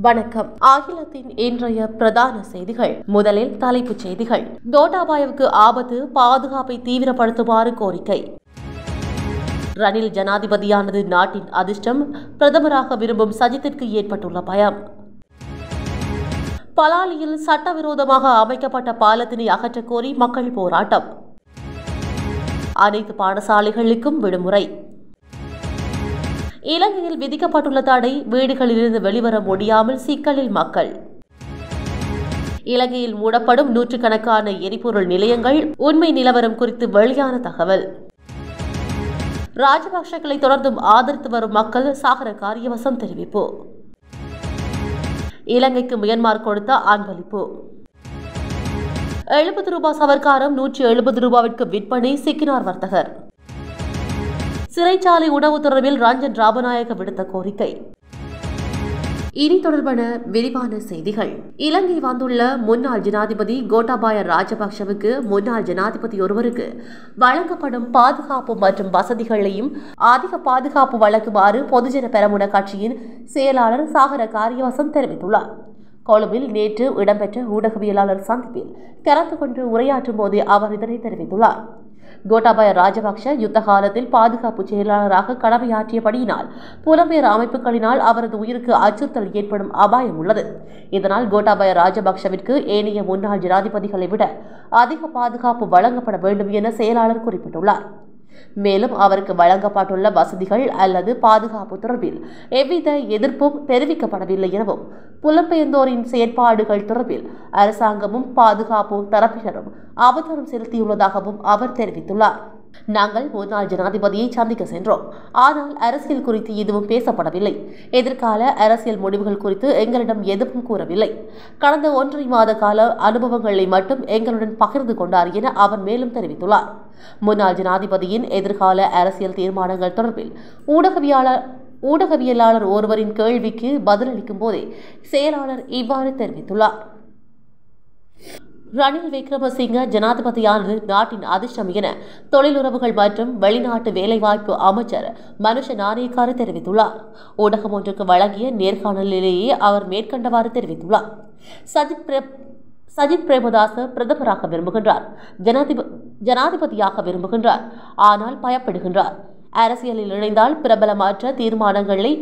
வணக்கம் அகிலத்தின் இன்றைய பிரதான செய்திகள் முதலில் தலைப்புச் செய்திகள் கோட்டாபாயவுக்கு ஆபத்து பாதுகாப்பை தீவிரப்படுத்துமாறு கோரிக்கை ரணில் ஜனாதிபதியானது நாட்டின் அதிர்ஷ்டம் பிரதமராக விரும்பும் சஜித்திற்கு ஏற்பட்டுள்ள பயம் பலாலியில் சட்டவிரோதமாக அமைக்கப்பட்ட பாலத்தினை அகற்றக் கோரி மக்கள் போராட்டம் அனைத்து பாடசாலைகளுக்கும் விடுமுறை இலங்கையில் விதிக்கப்பட்டுள்ள தடை வீடுகளிலிருந்து வெளிவர முடியாமல் சிக்கலில் மக்கள் இலங்கையில் மூடப்படும் நூற்றுக்கணக்கான எரிபொருள் நிலையங்கள் உண்மை நிலவரம் குறித்து வெளியான தகவல் ராஜபக்சகளை தொடர்ந்தும் ஆதரித்து வரும் மக்கள் சாகர காரியவசம் தெரிவிப்பு இலங்கைக்கு மியன்மார் கொடுத்த அன்பளிப்பு எழுபது ரூபாய் சவர்க்காரம் நூற்றி எழுபது ரூபாவிற்கு விற்பனை சிக்கினார் வர்த்தகர் சிறைச்சாலை உணவு தொடர்பில் ரஞ்சன் ராமநாயக விடுத்த கோரிக்கை இனி தொடர்பான விரிவான செய்திகள் இலங்கை வந்துள்ள முன்னாள் ஜனாதிபதி கோட்டாபாய ராஜபக்ஷவுக்கு முன்னாள் ஜனாதிபதி ஒருவருக்கு வழங்கப்படும் பாதுகாப்பு மற்றும் வசதிகளையும் அதிக பாதுகாப்பு வழங்குமாறு பொதுஜன பெரமுன கட்சியின் செயலாளர் சாகர காரியவாசம் தெரிவித்துள்ளார் கொழும்பில் நேற்று இடம்பெற்ற ஊடகவியலாளர் சந்திப்பில் கலந்து கொண்டு உரையாற்றும் போதே அவர் இதனை தெரிவித்துள்ளார் கோட்டாபய ராஜபக்ஷ யுத்த காலத்தில் பாதுகாப்பு செயலாளராக கடமையாற்றியபடியினால் புலம்பெயர் அமைப்புகளினால் அவரது உயிருக்கு அச்சுறுத்தல் ஏற்படும் அபாயம் உள்ளது இதனால் கோட்டாபய ராஜபக்ஷவிற்கு ஏனைய முன்னாள் ஜனாதிபதிகளை விட அதிக பாதுகாப்பு வழங்கப்பட வேண்டும் என செயலாளர் குறிப்பிட்டுள்ளார் மேலும் அவருக்கு வழங்கப்பட்டுள்ள வசதிகள் அல்லது பாதுகாப்பு தொடர்பில் எவ்வித எதிர்ப்பும் தெரிவிக்கப்படவில்லை எனவும் புலம்பெயர்ந்தோரின் செயற்பாடுகள் தொடர்பில் அரசாங்கமும் பாதுகாப்பு தரப்பினரும் அவதாரம் செலுத்தியுள்ளதாகவும் அவர் தெரிவித்துள்ளார் நாங்கள் முன்னாள் ஜனாதிபதியை சந்திக்க சென்றோம் ஆனால் அரசியல் குறித்து எதுவும் பேசப்படவில்லை எதிர்கால அரசியல் முடிவுகள் குறித்து எங்களிடம் எதுவும் கூறவில்லை கடந்த ஒன்றரை மாத கால அனுபவங்களை மட்டும் எங்களுடன் பகிர்ந்து கொண்டார் என அவர் மேலும் தெரிவித்துள்ளார் முன்னாள் ஜனாதிபதியின் எதிர்கால அரசியல் தீர்மானங்கள் தொடர்பில் ஊடகவியாளர் ஊடகவியலாளர் ஒருவரின் கேள்விக்கு பதிலளிக்கும் போதே செயலாளர் இவ்வாறு தெரிவித்துள்ளார் ரணில் விக்ரமசிங்க ஜனாதிபதியானது நாட்டின் அதிர்ஷ்டம் என தொழிலுறவுகள் மற்றும் வெளிநாட்டு வேலைவாய்ப்பு அமைச்சர் மனுஷ நாணயக்கார தெரிவித்துள்ளார் ஊடகம் ஒன்றுக்கு வழங்கிய நேர்காணலிலேயே அவர் மேற்கண்டவாறு தெரிவித்துள்ளார் சஜித் பிரே சஜித் பிரேமதாச பிரதமராக விரும்புகின்றார் ஜனாதிப ஜனாதிபதியாக விரும்புகின்றார் ஆனால் பயப்படுகின்றார் அரசியலில் இணைந்தால் பிரபலமற்ற தீர்மானங்களை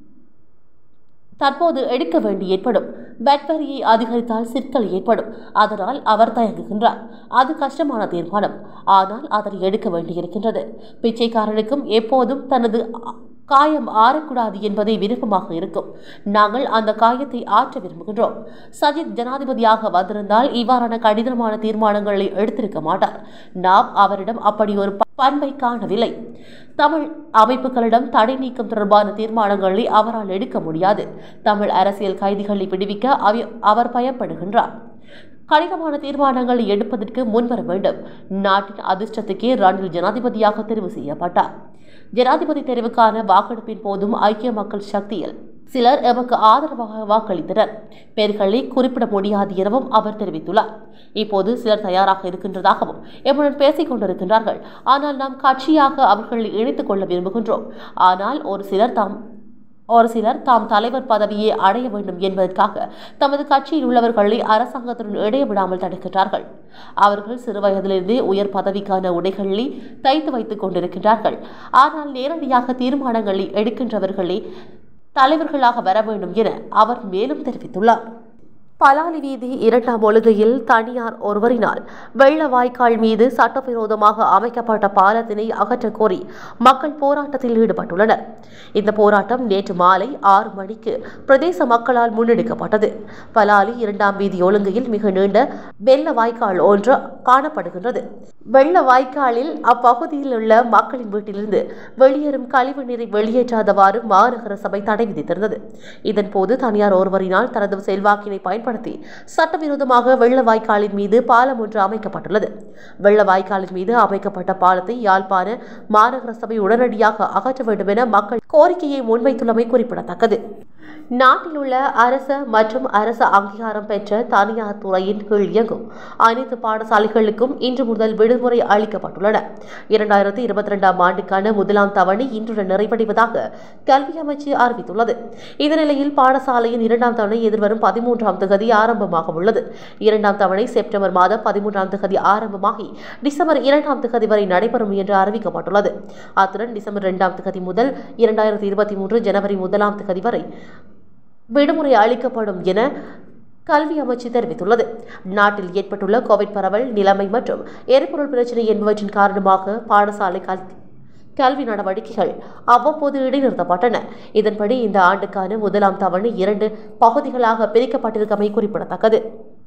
தற்போது எடுக்க வேண்டி ஏற்படும் பெட் வரியை அதிகரித்தால் சிக்கல் ஏற்படும் அதனால் அவர் தயங்குகின்றார் அது கஷ்டமான தீர்மானம் ஆனால் அதனை எடுக்க வேண்டியிருக்கின்றது பிச்சைக்காரனுக்கும் எப்போதும் தனது காயம் ஆறக்கூடாது என்பதே விருப்பமாக இருக்கும் நாங்கள் அந்த காயத்தை ஆற்ற விரும்புகின்றோம் சஜித் ஜனாதிபதியாக வந்திருந்தால் இவ்வாறான கடினமான தீர்மானங்களை எடுத்திருக்க மாட்டார் நாம் அவரிடம் அப்படி ஒரு பண்பை காணவில்லை தமிழ் அமைப்புகளிடம் தடை நீக்கம் தொடர்பான தீர்மானங்களை அவரால் எடுக்க முடியாது தமிழ் அரசியல் கைதிகளை விடுவிக்க அவர் பயப்படுகின்றார் கடினமான தீர்மானங்களை எடுப்பதற்கு முன்வர வேண்டும் நாட்டின் அதிர்ஷ்டத்துக்கே ரணில் ஜனாதிபதியாக தெரிவு செய்யப்பட்டார் ஜனாதிபதி தெரிவுக்கான வாக்கெடுப்பின் போதும் ஐக்கிய மக்கள் சக்தியில் சிலர் எமக்கு ஆதரவாக வாக்களித்தனர் பெயர்களை குறிப்பிட முடியாது எனவும் அவர் தெரிவித்துள்ளார் இப்போது சிலர் தயாராக இருக்கின்றதாகவும் எம்முடன் பேசிக் கொண்டிருக்கின்றார்கள் ஆனால் நாம் கட்சியாக அவர்களை இணைத்துக் கொள்ள விரும்புகின்றோம் ஆனால் ஒரு சிலர் தாம் ஒரு சிலர் தாம் தலைவர் பதவியை அடைய வேண்டும் என்பதற்காக தமது கட்சியில் உள்ளவர்களை அரசாங்கத்துடன் இடைய விடாமல் தடுக்கின்றார்கள் அவர்கள் சிறுவயதிலிருந்தே உயர் பதவிக்கான உடைகளை தைத்து வைத்துக் கொண்டிருக்கின்றார்கள் ஆனால் நேரடியாக தீர்மானங்களை எடுக்கின்றவர்களே தலைவர்களாக வர வேண்டும் என அவர் மேலும் தெரிவித்துள்ளார் பலாலி வீதி இரண்டாம் ஒழுகையில் தனியார் ஒருவரினால் வெள்ள வாய்க்கால் மீது சட்டவிரோதமாக அமைக்கப்பட்ட பாலத்தினை அகற்றக் கோரி மக்கள் போராட்டத்தில் ஈடுபட்டுள்ளனர் இந்த போராட்டம் நேற்று மாலை ஆறு மணிக்கு பிரதேச மக்களால் முன்னெடுக்கப்பட்டது பலாலி இரண்டாம் வீதி ஒழுங்கையில் மிக நீண்ட வெள்ள வாய்க்கால் ஒன்று காணப்படுகின்றது வெள்ள வாய்க்காலில் அப்பகுதியில் உள்ள மக்களின் வீட்டிலிருந்து வெளியேறும் கழிவு நீரை வெளியேற்றாதவாறு மாநகர சபை தடை விதித்திருந்தது இதன்போது தனியார் ஒருவரினால் தனது செல்வாக்கினை பயன்படுத்தி பயன்படுத்தி சட்டவிரோதமாக வெள்ள வாய்க்காலின் மீது பாலம் ஒன்று அமைக்கப்பட்டுள்ளது வெள்ள வாய்க்காலின் மீது அமைக்கப்பட்ட பாலத்தை யாழ்ப்பாண மாநகர சபை உடனடியாக அகற்ற வேண்டும் என மக்கள் கோரிக்கையை முன்வைத்துள்ளமை குறிப்பிடத்தக்கது நாட்டில் உள்ள அரச மற்றும் அரச அங்கீகாரம் பெற்ற தனியார் துறையின் கீழ் இயங்கும் அனைத்து பாடசாலைகளுக்கும் இன்று முதல் விடுமுறை அளிக்கப்பட்டுள்ளன இரண்டாயிரத்தி இருபத்தி ரெண்டாம் ஆண்டுக்கான முதலாம் தவணை இன்றுடன் நிறைவடைவதாக கல்வி அமைச்சு அறிவித்துள்ளது இந்த நிலையில் பாடசாலையின் இரண்டாம் தவணை எதிர்வரும் பதிமூன்றாம் தேதி ஆரம்பமாக உள்ளது இரண்டாம் தவணை செப்டம்பர் மாதம் பதிமூன்றாம் தேதி ஆரம்பமாகி டிசம்பர் இரண்டாம் தேதி வரை நடைபெறும் என்று அறிவிக்கப்பட்டுள்ளது அத்துடன் டிசம்பர் இரண்டாம் தேதி முதல் இரண்டாயிரத்தி இருபத்தி மூன்று ஜனவரி முதலாம் தேதி வரை விடுமுறை அளிக்கப்படும் என கல்வி அமைச்சு தெரிவித்துள்ளது நாட்டில் ஏற்பட்டுள்ள கோவிட் பரவல் நிலைமை மற்றும் எரிபொருள் பிரச்சினை என்பவற்றின் காரணமாக பாடசாலை கல் கல்வி நடவடிக்கைகள் அவ்வப்போது இடைநிறுத்தப்பட்டன இதன்படி இந்த ஆண்டுக்கான முதலாம் தவணை இரண்டு பகுதிகளாக பிரிக்கப்பட்டிருக்கமை குறிப்பிடத்தக்கது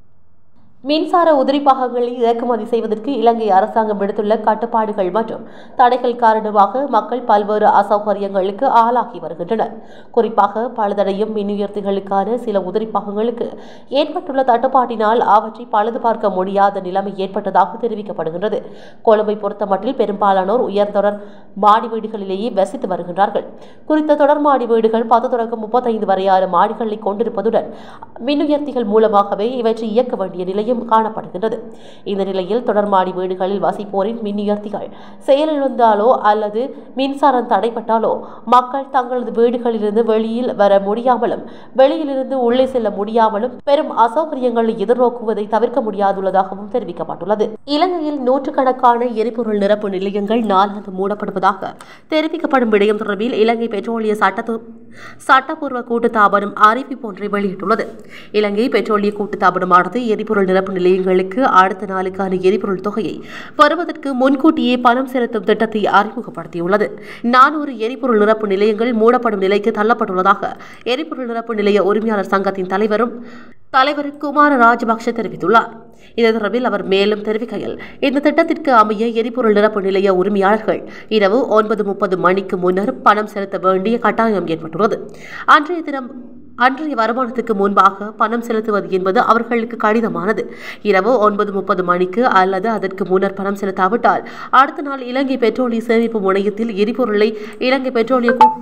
மின்சார உதிரி பாகங்களை இறக்குமதி செய்வதற்கு இலங்கை அரசாங்கம் விடுத்துள்ள கட்டுப்பாடுகள் மற்றும் தடைகள் காரணமாக மக்கள் பல்வேறு அசௌகரியங்களுக்கு ஆளாகி வருகின்றனர் குறிப்பாக பழுதடையும் மின்னுயர்த்திகளுக்கான சில உதிரி பாகங்களுக்கு ஏற்பட்டுள்ள தட்டுப்பாட்டினால் அவற்றை பழுது பார்க்க முடியாத நிலைமை ஏற்பட்டதாக தெரிவிக்கப்படுகின்றது கொழும்பை பொறுத்தமட்டில் பெரும்பாலானோர் உயர்தொடர் மாடி வீடுகளிலேயே வசித்து வருகின்றார்கள் குறித்த தொடர் மாடி வீடுகள் பத்து தொடக்கம் முப்பத்தைந்து வரையான மாடிகளை கொண்டிருப்பதுடன் மின்னுயர்த்திகள் மூலமாகவே இவற்றை இயக்க வேண்டிய நிலையும் காணப்படுகின்றது இந்த நிலையில் தொடர்மாடி வீடுகளில் வசிப்போரின் மின்னுயர்த்திகள் செயலிழந்தாலோ அல்லது மின்சாரம் தடைப்பட்டாலோ மக்கள் தங்களது வீடுகளிலிருந்து வெளியில் வர முடியாமலும் வெளியிலிருந்து உள்ளே செல்ல முடியாமலும் பெரும் அசௌகரியங்களை எதிர்நோக்குவதை தவிர்க்க முடியாதுள்ளதாகவும் தெரிவிக்கப்பட்டுள்ளது இலங்கையில் நூற்றுக்கணக்கான எரிபொருள் நிரப்பு நிலையங்கள் நாளாந்து மூடப்படுவதாக தெரிவிக்கப்படும் விடயம் தொடர்பில் இலங்கை பெட்ரோலிய சட்டத்து சட்டப்பூர்வ கூட்டுத்தாபனம் அறிவிப்பு ஒன்றை வெளியிட்டுள்ளது இலங்கை பெட்ரோலிய கூட்டுத்தாபனமானது எரிபொருள் நிரப்பு நிலையங்களுக்கு அடுத்த நாளுக்கான எரிபொருள் தொகையை பெறுவதற்கு முன்கூட்டியே பணம் செலுத்தும் திட்டத்தை அறிமுகப்படுத்தியுள்ளது நானூறு எரிபொருள் நிரப்பு நிலையங்கள் மூடப்படும் நிலைக்கு தள்ளப்பட்டுள்ளதாக எரிபொருள் நிரப்பு நிலைய உரிமையாளர் சங்கத்தின் தலைவரும் தலைவர் குமார ராஜபக்ஷ தெரிவித்துள்ளார் இது தொடர்பில் அவர் மேலும் தெரிவிக்கையில் இந்த திட்டத்திற்கு அமைய எரிபொருள் நிரப்பு நிலைய உரிமையாளர்கள் இரவு ஒன்பது முப்பது மணிக்கு முன்னர் பணம் செலுத்த வேண்டிய கட்டாயம் ஏற்பட்டுள்ளது அன்றைய தினம் அன்றைய வருமானத்துக்கு முன்பாக பணம் செலுத்துவது என்பது அவர்களுக்கு கடினமானது இரவு ஒன்பது முப்பது மணிக்கு அல்லது அதற்கு முன்னர் பணம் செலுத்தாவிட்டால் அடுத்த நாள் இலங்கை பெட்ரோலிய சேமிப்பு முனையத்தில் எரிபொருளை இலங்கை பெட்ரோலிய கூ-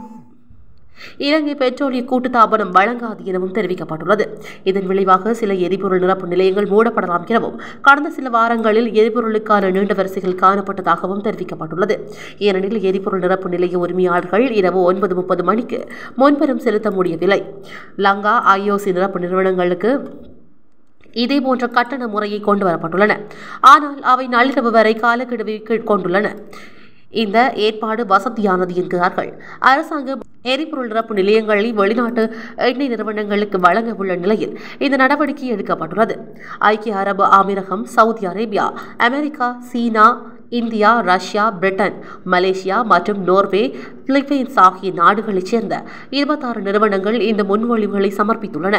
இலங்கை பெட்ரோலிய கூட்டுத்தாபனம் வழங்காது எனவும் தெரிவிக்கப்பட்டுள்ளது இதன் விளைவாக சில எரிபொருள் நிரப்பு நிலையங்கள் மூடப்படலாம் எனவும் கடந்த சில வாரங்களில் எரிபொருளுக்கான நீண்ட வரிசைகள் காணப்பட்டதாகவும் தெரிவிக்கப்பட்டுள்ளது ஏனெனில் எரிபொருள் நிரப்பு நிலைய உரிமையாளர்கள் இரவு ஒன்பது முப்பது மணிக்கு முன்பெரும் செலுத்த முடியவில்லை லங்கா ஐஓசி நிரப்பு நிறுவனங்களுக்கு இதேபோன்ற கட்டண முறையை கொண்டு வரப்பட்டுள்ளன ஆனால் அவை நள்ளிரவு வரை காலக்கெடுவை கீழ் கொண்டுள்ளன இந்த ஏற்பாடு வசதியானது என்கிறார்கள் அரசாங்கம் எரிபொருள் நிரப்பு நிலையங்களை வெளிநாட்டு எண்ணெய் நிறுவனங்களுக்கு வழங்க உள்ள நிலையில் இந்த நடவடிக்கை எடுக்கப்பட்டுள்ளது ஐக்கிய அரபு அமீரகம் Saudi Arabia America China India Russia Britain Malaysia மற்றும் நோர்வே பிலிப்பைன்ஸ் ஆகிய நாடுகளைச் சேர்ந்த இருபத்தாறு நிறுவனங்கள் இந்த முன்மொழிவுகளை சமர்ப்பித்துள்ளன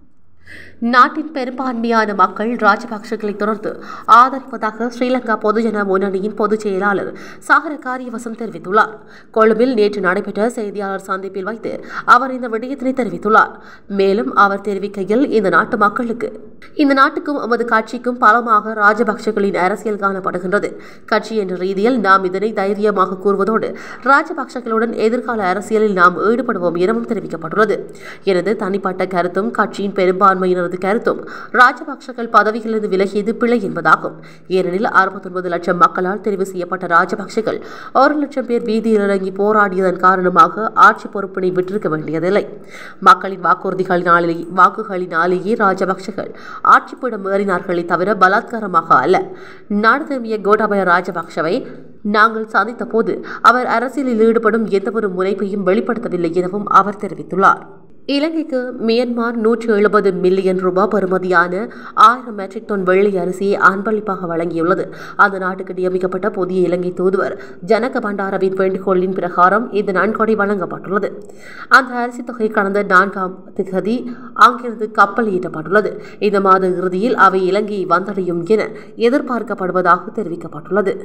நாட்டின் பெரும்பான்மையான மக்கள் ராஜபக்சகளை தொடர்ந்து ஆதரிப்பதாக ஸ்ரீலங்கா பொதுஜன முன்னணியின் பொதுச் செயலாளர் சாகர காரியவசம் தெரிவித்துள்ளார் கொழும்பில் நேற்று நடைபெற்ற செய்தியாளர் சந்திப்பில் வைத்து அவர் இந்த விடயத்தினை தெரிவித்துள்ளார் மேலும் அவர் தெரிவிக்கையில் இந்த நாட்டு மக்களுக்கு இந்த நாட்டுக்கும் எமது கட்சிக்கும் பலமாக ராஜபக்சகளின் அரசியல் காணப்படுகின்றது கட்சி என்ற ரீதியில் நாம் இதனை தைரியமாக கூறுவதோடு ராஜபக்சகளுடன் எதிர்கால அரசியலில் நாம் ஈடுபடுவோம் எனவும் தெரிவிக்கப்பட்டுள்ளது எனது தனிப்பட்ட கருத்தும் கட்சியின் பெரும்பான்மையினரது கருத்தும் ராஜபக்சகள் பதவியிலிருந்து விலகியது பிழை என்பதாகும் ஏனெனில் அறுபத்தொன்பது லட்சம் மக்களால் தெரிவு செய்யப்பட்ட ராஜபக்சகள் ஒரு லட்சம் பேர் வீதியில் இறங்கி போராடியதன் காரணமாக ஆட்சி பொறுப்பினை விட்டிருக்க வேண்டியதில்லை மக்களின் வாக்குறுதிகளினாலே வாக்குகளினாலேயே ராஜபக்சகள் ஆட்சிப்பீடம் ஏறினார்களே தவிர பலாத்காரமாக அல்ல நாடு திரும்பிய கோட்டாபய ராஜபக்சவை நாங்கள் சந்தித்த போது அவர் அரசியலில் ஈடுபடும் எந்தவொரு முனைப்பையும் வெளிப்படுத்தவில்லை எனவும் அவர் தெரிவித்துள்ளார் இலங்கைக்கு மியன்மார் நூற்றி எழுபது மில்லியன் ரூபாய் பெறுமதியான ஆயிரம் மெட்ரிக் டன் வெள்ளி அரிசியை அன்பளிப்பாக வழங்கியுள்ளது அந்த நாட்டுக்கு நியமிக்கப்பட்ட புதிய இலங்கை தூதுவர் ஜனக பண்டாரவின் வேண்டுகோளின் பிரகாரம் இந்த நன்கொடை வழங்கப்பட்டுள்ளது அந்த அரிசி தொகை கடந்த நான்காம் திகதி அங்கிருந்து கப்பல் ஈட்டப்பட்டுள்ளது இந்த மாத இறுதியில் அவை இலங்கையை வந்தடையும் என எதிர்பார்க்கப்படுவதாக தெரிவிக்கப்பட்டுள்ளது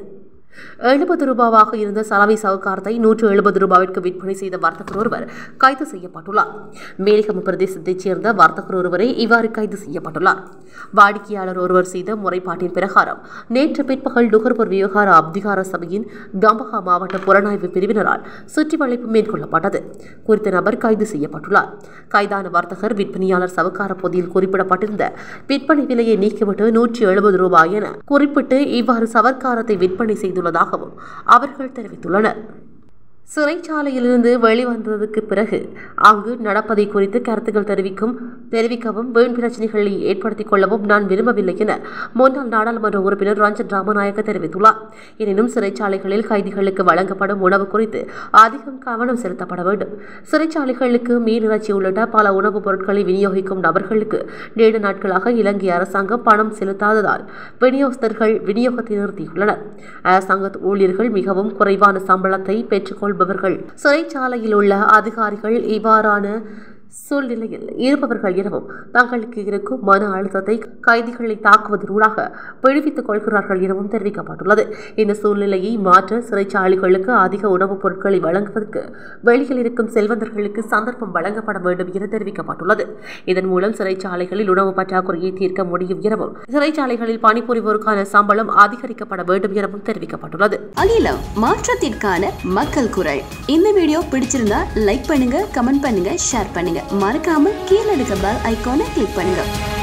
எழுபது ரூபாவாக இருந்த சலவை சவுக்காரத்தை நூற்று எழுபது ரூபாவிற்கு விற்பனை செய்த வர்த்தகர் ஒருவர் கைது செய்யப்பட்டுள்ளார் மேலிகம பிரதேசத்தைச் சேர்ந்த வர்த்தகர் ஒருவரே இவ்வாறு கைது செய்யப்பட்டுள்ளார் வாடிக்கையாளர் ஒருவர் செய்த முறைப்பாட்டின் பிரகாரம் நேற்று பிற்பகல் நுகர்வோர் விவகார அப்திகார சபையின் கம்பஹா மாவட்ட புலனாய்வு பிரிவினரால் சுற்றி வளைப்பு மேற்கொள்ளப்பட்டது குறித்த நபர் கைது செய்யப்பட்டுள்ளார் கைதான வர்த்தகர் விற்பனையாளர் சவுக்கார பொதியில் குறிப்பிடப்பட்டிருந்த விற்பனை விலையை நீக்கிவிட்டு நூற்றி எழுபது ரூபாய் என குறிப்பிட்டு இவ்வாறு சவர்க்காரத்தை விற்பனை செய்துள்ளதாகவும் அவர்கள் தெரிவித்துள்ளனர் சிறைச்சாலையிலிருந்து வெளிவந்ததுக்கு பிறகு அங்கு நடப்பதை குறித்து கருத்துக்கள் தெரிவிக்கும் தெரிவிக்கவும் வீண் பிரச்சனைகளை ஏற்படுத்திக் கொள்ளவும் நான் விரும்பவில்லை என முன்னாள் நாடாளுமன்ற உறுப்பினர் ரஞ்சன் ராமநாயக்க தெரிவித்துள்ளார் எனினும் சிறைச்சாலைகளில் கைதிகளுக்கு வழங்கப்படும் உணவு குறித்து அதிகம் கவனம் செலுத்தப்பட வேண்டும் சிறைச்சாலைகளுக்கு மீன் இறைச்சி உள்ளிட்ட பல உணவுப் பொருட்களை விநியோகிக்கும் நபர்களுக்கு நீண்ட நாட்களாக இலங்கை அரசாங்கம் பணம் செலுத்தாததால் விநியோகஸ்தர்கள் விநியோகத்தை நிறுத்தியுள்ளனர் அரசாங்க ஊழியர்கள் மிகவும் குறைவான சம்பளத்தை பெற்றுக்கொள்பவர்கள் சிறைச்சாலையில் உள்ள அதிகாரிகள் இவ்வாறான சூழ்நிலையில் இருப்பவர்கள் எனவும் தங்களுக்கு இருக்கும் மன அழுத்தத்தை கைதிகளை தாக்குவதனூடாக விடுவித்துக் கொள்கிறார்கள் எனவும் தெரிவிக்கப்பட்டுள்ளது இந்த சூழ்நிலையை மாற்ற சிறைச்சாலைகளுக்கு அதிக உணவுப் பொருட்களை வழங்குவதற்கு வெளியில் இருக்கும் செல்வந்தர்களுக்கு சந்தர்ப்பம் வழங்கப்பட வேண்டும் என தெரிவிக்கப்பட்டுள்ளது இதன் மூலம் சிறைச்சாலைகளில் உணவு பற்றாக்குறையை தீர்க்க முடியும் எனவும் சிறைச்சாலைகளில் பணிபுரிவோருக்கான சம்பளம் அதிகரிக்கப்பட வேண்டும் எனவும் தெரிவிக்கப்பட்டுள்ளது அகிலம் மாற்றத்திற்கான மக்கள் குரல் இந்த வீடியோ பிடிச்சிருந்தா லைக் பண்ணுங்க கமெண்ட் பண்ணுங்க ஷேர் பண்ணுங்க மறக்காம கீழே இருக்க பெல் ஐகானை கிளிக் பண்ணுங்க